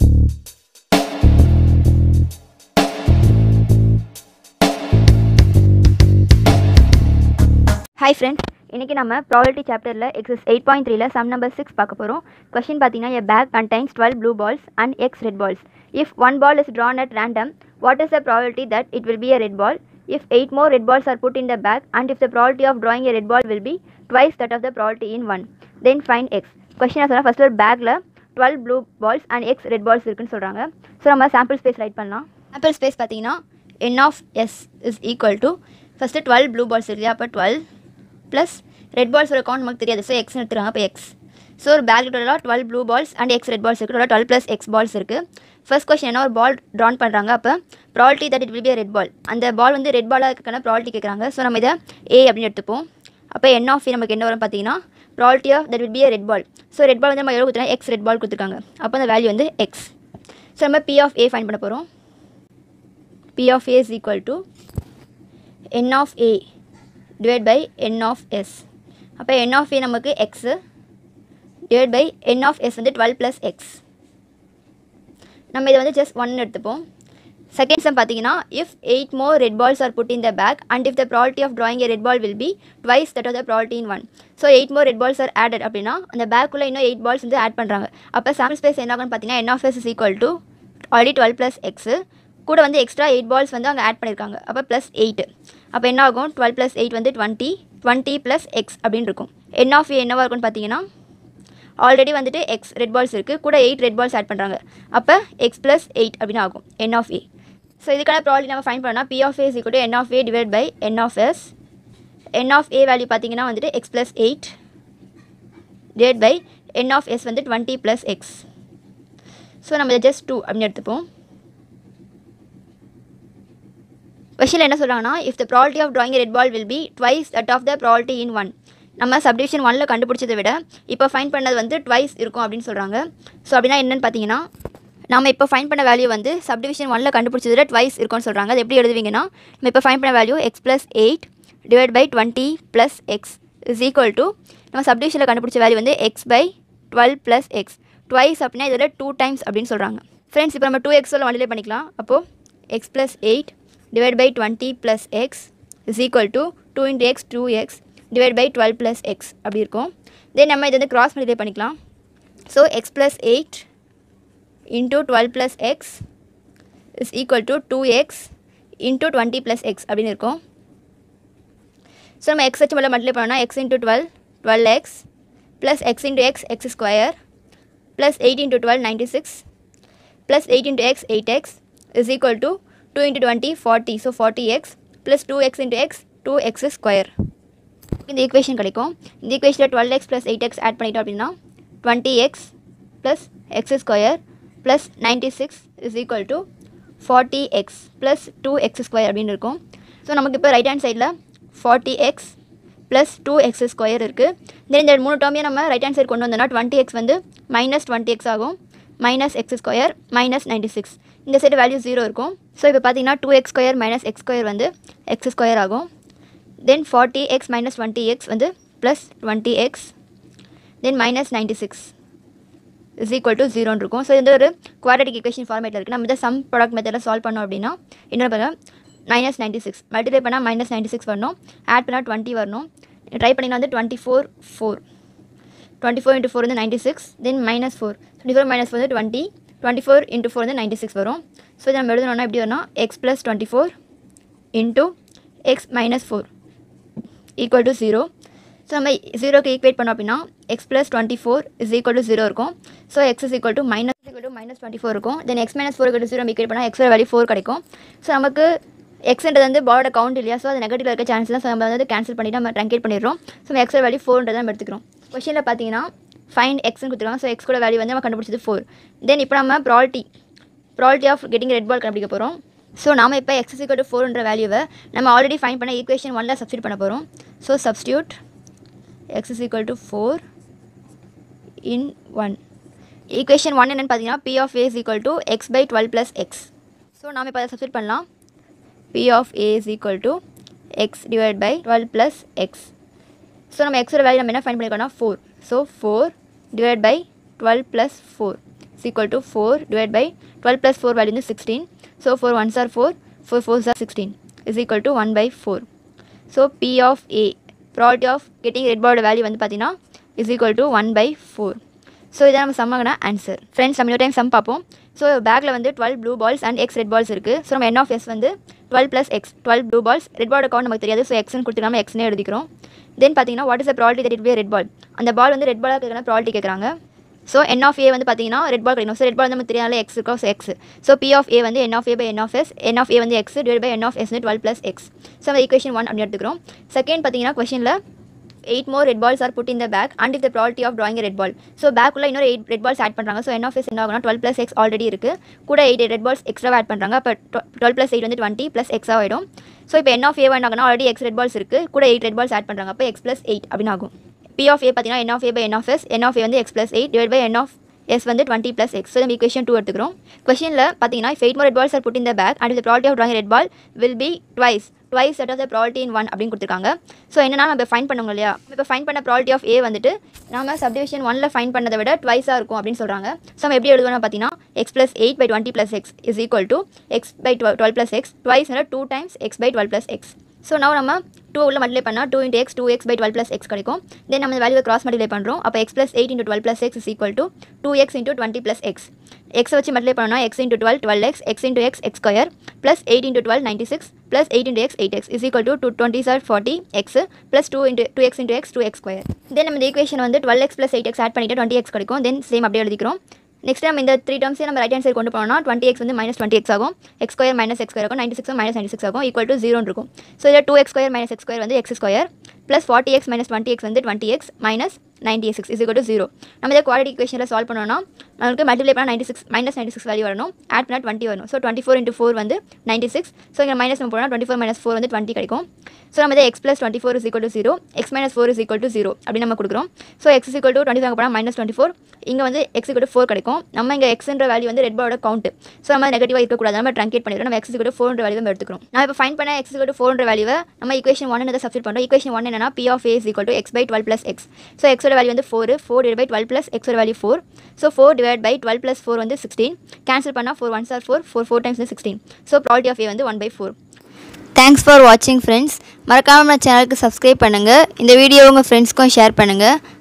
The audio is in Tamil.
ஹாய் ஃப்ரெண்ட்ஸ் இன்றைக்கி நம்ம ப்ராபர்ட்டி சாப்டரில் எக்ஸஸ் எயிட் பாயிண்ட் த்ரீல சம் நம்பர் சிக்ஸ் பார்க்க போகிறோம் கொஷின் பார்த்தீங்கன்னா a bag contains twelve blue balls and x red balls if one ball is drawn at random what is the probability that it will be a red ball if eight more red balls are put in the bag and if the probability of drawing a red ball will be twice that of the probability in one then find x question சொன்னால் ஃபஸ்ட் ஒரு பேக்கில் twelve blue balls and x red balls இருக்குன்னு சொல்கிறாங்க ஸோ நம்ம சாம்பிள் ஸ்பேஸ் ரைட் பண்ணலாம் சாம்பிள் ஸ்பேஸ் பார்த்தீங்கன்னா n of S is equal to first twelve blue balls இருக்கு அப்போ டுவெல் ப்ளஸ் ரெட் பால்ஸோட கவுண்ட் நமக்கு தெரியாது ஸோ எக்ஸ்னு எடுத்துருவாங்க அப்போ எக்ஸ் ஸோ ஒரு பேக் டோட்டலாக twelve blue balls and x red balls இருக்குது டோட்டலாக டுவெல் ப்ளஸ் எக்ஸ் பால்ஸ் இருக்குது ஃபர்ஸ்ட் கொஸ்டின் என்ன ஒரு பால் ட்ரான் பண்ணுறாங்க அப்போ probability that it will be red ball அந்த பால் வந்து ரெட் பாலாக இருக்கான ப்ராலிட்டி கேட்குறாங்க ஸோ நம்ம இதை ஏ அப்படின்னு எடுத்துப்போம் அப்போ என் ஆஃப் நமக்கு என்ன வரும் பார்த்தீங்கன்னா probability of that will be red ball so red ball வந்து நம்ம எவ்வளோ கொடுத்துருக்கோம் எக்ஸ் ரெட் பால் கொடுத்துருக்காங்க அப்போ அந்த வேல்யூ வந்து எக்ஸ் ஸோ நம்ம பி ஆஃப் ஏ ஃபைன் பண்ண போகிறோம் P of A is equal to n of A divide by n of S அப்போ என் ஆஃப் ஏ நமக்கு x divide by n of S வந்து டுவெல் ப்ளஸ் எக்ஸ் நம்ம இதை வந்து ஜஸ்ட் ஒன் எடுத்துப்போம் செகண்ட் சம் பார்த்தீங்கன்னா if eight more red balls are put in the bag and if the probability of drawing a red ball will be twice that of the probability in one so eight more red balls are added அப்படின்னா அந்த பேக்குள்ளே இன்னும் எயிட் பால்ஸ் வந்து ஆட் பண்ணுறாங்க அப்போ சாம்பிள் ஸ்பேஸ் என்ன ஆகும்னு பார்த்தீங்கன்னா n of S is equal to already twelve plus x கூட வந்து எக்ஸ்ட்ரா எயிட் பால்ஸ் வந்து அங்கே ஆட் பண்ணியிருக்காங்க அப்போ ப்ளஸ் எயிட் அப்போ என்ன ஆகும் டுவெல் ப்ளஸ் எயிட் வந்து டுவெண்ட்டி டுவெண்ட்டி ப்ளஸ் எக்ஸ் அப்படின்னு இருக்கும் என் ஆஃப் என்னவாக இருக்கும்னு பார்த்தீங்கன்னா ஆல்ரெடி வந்துட்டு எக்ஸ் ரெட் பால்ஸ் இருக்குது கூட எயிட் ரெட் பால்ஸ் ஆட் பண்ணுறாங்க அப்போ எக்ஸ் ப்ளஸ் எயிட் அப்படின்னு ஆகும் என் ஆஃப் ஏ ஸோ இதுக்கான ப்ராப்ளம் நம்ம ஃபைன் பண்ணால் P of A is equal to n of A divide by n of S n of A value பார்த்தீங்கன்னா வந்துட்டு x plus eight divide by n of S வந்து டுவெண்ட்டி ப்ளஸ் எக்ஸ் ஸோ நம்ம இதை ஜஸ்ட் டூ அப்படின்னு எடுத்துப்போம் கொஷனில் என்ன சொல்கிறாங்கன்னா if the probability of drawing a red ball will be twice that of the probability in one நம்ம சப்டிவிஷன் ஒனில் கண்டுபிடிச்சதை விட இப்போ ஃபைன் பண்ணது வந்து ட்வைஸ் இருக்கும் அப்படின்னு சொல்கிறாங்க ஸோ அப்படின்னா என்னென்னு பார்த்தீங்கன்னா நம்ம இப்போ ஃபைன் பண்ண வேல்யூ வந்து சப்டிவிஷன் ஒனில் கண்டுபிடிச்சதை விட ட்வைஸ் இருக்கும்னு சொல்கிறாங்க அது எப்படி எழுதுவீங்கன்னா நம்ம இப்போ ஃபைன் பண்ண value x plus eight divide by twenty plus x is equal to நம்ம சப்டிவிஷனில் கண்டுபிடிச்ச வேல்யூ வந்து x by twelve plus x twice அப்படின்னா இதோட டூ டைம்ஸ் அப்படின்னு சொல்கிறாங்க ஃப்ரெண்ட்ஸ் இப்போ நம்ம டூ எக்ஸோட மல்டிப்ளை பண்ணிக்கலாம் அப்போது x plus eight divided by 20 plus x is equal to 2 into x 2x divided by 12 plus x அப்படி இருக்கும் தென் நம்ம இதை வந்து கிராஸ் மல்டிப்ளை பண்ணிக்கலாம் so x plus eight into twelve plus x is equal to two x into twenty plus x அப்படின்னு இருக்கும் ஸோ நம்ம எக்ஸ் வச்சு முதல்ல மல்டிப்ளை பண்ணோம்னா x into twelve twelve x plus x into x x square plus eight into twelve ninety six plus eight into x eight x is equal to 2 into 20 40 so 40x plus 2x into x 2x square இந்த ஈக்குவேஷன் கிடைக்கும் இந்த ஈக்குவேஷனில் twelve x plus eight x add பண்ணிட்டோம் அப்படின்னா twenty x plus x square plus ninety six is equal to forty x plus two x square அப்படின்னு இருக்கும் ஸோ நமக்கு இப்போ ரைட் ஹேண்ட் சைடில் forty x plus two x square இருக்குது தென் இந்த மூணு டேர்மையும் நம்ம ரைட் ஹேண்ட் சைடு கொண்டு வந்தோம்னா டுவெண்ட்டி எக்ஸ் வந்து மைனஸ் டுவெண்ட்டி எக்ஸ் ஆகும் minus x square minus ninety six இந்த சைடு வேல்யூ ஜீரோ இருக்கும் ஸோ இப்போ பார்த்தீங்கன்னா two x square minus x square வந்து எக்ஸ் ஸ்கொயர் ஆகும் then forty x minus twenty x வந்து plus twenty x then minus ninety six is equal to ஜீரோன்னு இருக்கும் ஸோ இது ஒரு குவாட்ரட்டிக் ஈக்குவேஷன் ஃபார்மேட்டில் இருக்குது நம்ம இதை சம் ப்ராடக்ட் மெத்தடில் சால்வ் பண்ணோம் அப்படின்னா என்ன பண்ணுங்கள் மைனஸ் நைன்ட்டி சிக்ஸ் மல்டிப்ளை பண்ணால் மைனஸ் நைன்ட்டி சிக்ஸ் வரணும் ஆட் பண்ணால் டுவெண்ட்டி வரணும் ட்ரை பண்ணிங்கன்னா வந்து twenty four four twenty four into four வந்து ninety six then minus four twenty four minus four வந்து twenty twenty four into four வந்து நைன்ட்டி சிக்ஸ் வரும் ஸோ இதை நம்ம எழுதணும்னா எப்படி வரும்னா x plus twenty four into x minus four equal to zero so நம்ம ஜீரோக்கு ஈக்குவேட் பண்ணோம் அப்படின்னா X plus twenty four is equal to zero இருக்கும் so x is equal to minus equal to minus twenty four இருக்கும் then x minus four equal to zero equate பண்ணால் எக்ஸோட வேல்யூ ஃபோர் கிடைக்கும் ஸோ நமக்கு எக்ஸ்ன்றது வந்து பாலோட கவுண்ட் இல்லையா ஸோ அது நெகட்டிவ் இருக்க சான்ஸ் தான் ஸோ நம்ம வந்து கேன்சல் பண்ணிவிட்டு நம்ம ட்ரங்கேட் பண்ணிடுறோம் ஸோ நம்ம எக்ஸோட வேல்யூ ஃபோர்ன்றதை நம்ம எடுத்துக்கிறோம் கொஷனில் பார்த்தீங்கன்னா ஃபைன் எக்ஸ்னு கொடுத்துருக்காங்க ஸோ எக்ஸ் கூட வேல்யூ வந்து நம்ம கண்டுபிடிச்சது ஃபோர் தென் இப்போ நம்ம probability probability of getting red ball கண்டுபிடிக்க போகிறோம் ஸோ நாம இப்போ எக்ஸ் இக்கல் டு ஃபோர்ன்ற வேல்யூவை நம்ம ஆல்ரெடி ஃபைன் பண்ண ஈக்குவேஷன் ஒனில் சப்ஸ்டியூட் பண்ண போகிறோம் so substitute x is equal to four in one equation one என்னென்னு பார்த்தீங்கன்னா P of A is equal to x by twelve plus x so நாம் இப்போ அதை சப்ஸ்டியூட் பண்ணலாம் P of A is equal to x divide by twelve plus x so நம்ம எக்ஸோட வேல்யூ நம்ம என்ன ஃபைன் பண்ணியிருக்கோம்னா four so four divide by twelve plus four is equal to 4 divided by 12 plus 4 value வந்து 16 so 4 ones are 4 4 fours are 16 is equal to 1 by 4 so P of A probability of getting red ball value வந்து பார்த்தீங்கன்னா is equal to 1 by 4 so இதை நம்ம சம்மாகனா ஆன்சர் ஃப்ரெண்ட்ஸ் நம்ம இன்னொரு டைம் சம் பார்ப்போம் ஸோ பேக்கில் வந்து twelve blue balls and x red balls இருக்குது ஸோ நம்ம என் ஆஃப் எஸ் வந்து twelve plus x twelve blue balls red ball account நமக்கு தெரியாது ஸோ எக்ஸ்னு கொடுத்துக்காம எக்ஸ்னே எழுதிக்கிறோம் தென் பார்த்தீங்கன்னா what is the probability that it be red ball அந்த பால் வந்து ரெட் பாலாக இருக்கிற ப்ராலிட்டி கேட்குறாங்க ஸோ என் ஆஃப் ஏ வந்து பார்த்தீங்கன்னா ரெட் பால் கிடைக்கும் ஸோ ரெட் பால் வந்து நம்ம தெரியாத எக்ஸ் இருக்கோம் so x so P of A வந்து n of A by n of S n of A வந்து x divide by n of S வந்து டுவெல் ப்ளஸ் எக்ஸ் ஸோ அந்த ஈக்குவேஷன் ஒன் அப்படி எடுத்துக்கிறோம் செகண்ட் பார்த்தீங்கன்னா கொஷனில் eight more red balls are put in the bag and if the probability of drawing a red ball so பேக்குள்ள இன்னொரு எயிட் ரெட் பால்ஸ் ஆட் பண்ணுறாங்க ஸோ என் ஆஃப் எஸ் என்ன ஆகும்னா டுவெல் ப்ளஸ் எக்ஸ் ஆல்ரெடி இருக்குது கூட eight red balls extra add பண்ணுறாங்க அப்போ டுவெல் ப்ளஸ் எயிட் வந்து டுவெண்ட்டி ப்ளஸ் எக்ஸ் ஆகிடும் ஸோ இப்போ என் ஆஃப் ஏ என்ன ஆகுனா ஆல்ரெடி எக்ஸ் ரெட் பால்ஸ் இருக்குது கூட எயிட் ரெட் பால்ஸ் ஆட் பண்ணுறாங்க அப்போ எக்ஸ் ப்ளஸ் எயிட் அப்படின்னு ஆகும் பி ஆஃப் ஏ பார்த்தீங்கன்னா n of A by n of S n of A வந்து x plus eight divide by n of S வந்து டுவெண்ட்டி ப்ளஸ் எக்ஸ் ஸோ நம்ம ஈக்குவேஷன் டூ எடுத்துக்கிறோம் கொஷனில் பார்த்தீங்கன்னா eight more red balls are put in the bag and the probability of drawing red ball will be twice twice that of the probability in one அப்படின்னு கொடுத்துருக்காங்க ஸோ என்னன்னா நம்ம ஃபைன் பண்ணுவோம் இல்லையா இப்போ ஃபைன் பண்ண ப்ராலிட்டி ஆஃப் ஏ வந்துட்டு நம்ம சப்டிவிஷன் ஒன்ல ஃபைன் பண்ணதை விட ட்வைஸாக இருக்கும் அப்படின்னு சொல்கிறாங்க ஸோ நம்ம எப்படி எழுதுவோம்னா பார்த்தீங்கன்னா x plus eight by twenty plus x is equal to x by twelve twelve plus x twice two times x by twelve plus x so now நம்ம டூ உள்ள மல்டிப்ளை பண்ணால் two into x two x by twelve plus x கிடைக்கும் தென் நம்ம வேல்யூ கிராஸ் மல்டிப்ளை பண்ணுறோம் அப்போ x plus eight into twelve plus x is equal to two x into twenty plus x x வச்சு மல்டிப்ளை பண்ணோம்னா x into twelve twelve x x into x x square plus eight into twelve ninety six plus eight into x eight x is equal to two twenty are forty x plus two into two x into x two x square then நம்ம இந்த ஈக்குவேஷன் வந்து twelve x plus eight x add பண்ணிட்டு டுவெண்ட்டி எக்ஸ் கிடைக்கும் தென் சேம் அப்படியே எழுதிக்கிறோம் நெக்ஸ்ட் நம்ம இந்த த்ரீ டேர்ம்ஸே நம்ம ரைட் ஹேண்ட் சைடு கொண்டு போனோம்னா டுவெண்ட்டி எக்ஸ் வந்து மைனஸ் டுவெண்ட்டி எக்ஸ் ஆகும் x square minus x square ஆகும் ninety six minus ninety six ஆகும் ஈக்குவல் டு ஜீரோன்னு இருக்கும் ஸோ இதில் two x square minus x square வந்து x square plus forty x minus twenty x வந்து twenty x minus ninety six is to zero நம்ம இதை குவாலிட்டி இக்குவேஷனில் சால்வ் பண்ணோம்னா நமக்கு மல்டிப்ளை பண்ணால் ninety six minus ninety six value வரணும் ஆட் பண்ணால் டுவெண்ட்டி வரும் so twenty four into four வந்து நைன்ட்டி சிக்ஸ் ஸோ இங்கே மைனஸ் நம்ம போனால் டுவெண்ட்டி ஃபோர் மைனஸ் ஃபோர் வந்து டுவெண்ட்டி கிடைக்கும் ஸோ நம்ம இதை x plus twenty four is equal to zero x minus four is equal to zero அப்படி நம்ம கொடுக்குறோம் so x is equal to twenty five போனால் மைனஸ் டுவெண்ட்டி ஃபோர் இங்கே வந்து எக்ஸ் ஈக்குவல் ஃபோர் கிடைக்கும் நம்ம இங்கே எக்ஸ்ன்ற வேல்யூ வந்து ரெட் பாலோட கவுண்ட் ஸோ நம்ம நெகட்டிவாக இருக்கக்கூடாது நம்ம ட்ரங்கேட் பண்ணிடுறோம் நம்ம எக்ஸ் ஈக்குவல் ஃபோர் வேல்யூ நம்ம எடுத்துக்கிறோம் நான் இப்போ ஃபைன் பண்ண எக்ஸ் ஈக்குவல் ஃபோர் வேல்யூவை நம்ம ஈக்குவேஷன் ஒன் இதை சப்ஸ்டிட் பண்ணுறோம் ஈக்குவேஷன் ஒன் என்னன்னா P of A is equal to x by twelve plus x so எக்ஸோட வேல்யூ வந்து four four divide by twelve plus எக்ஸோட value four so four divide by twelve plus four வந்து சிக்ஸ்டீன் கேன்சல் பண்ணால் four one are four four four times வந்து sixteen so probability of A வந்து one by four thanks for வாட்சிங் ஃப்ரெண்ட்ஸ் மறக்காமல் நம்ம சேனலுக்கு சப்ஸ்கிரைப் பண்ணுங்கள் இந்த வீடியோ உங்கள் ஃப்ரெண்ட்ஸ்க்கும் ஷேர் பண்ணுங்கள்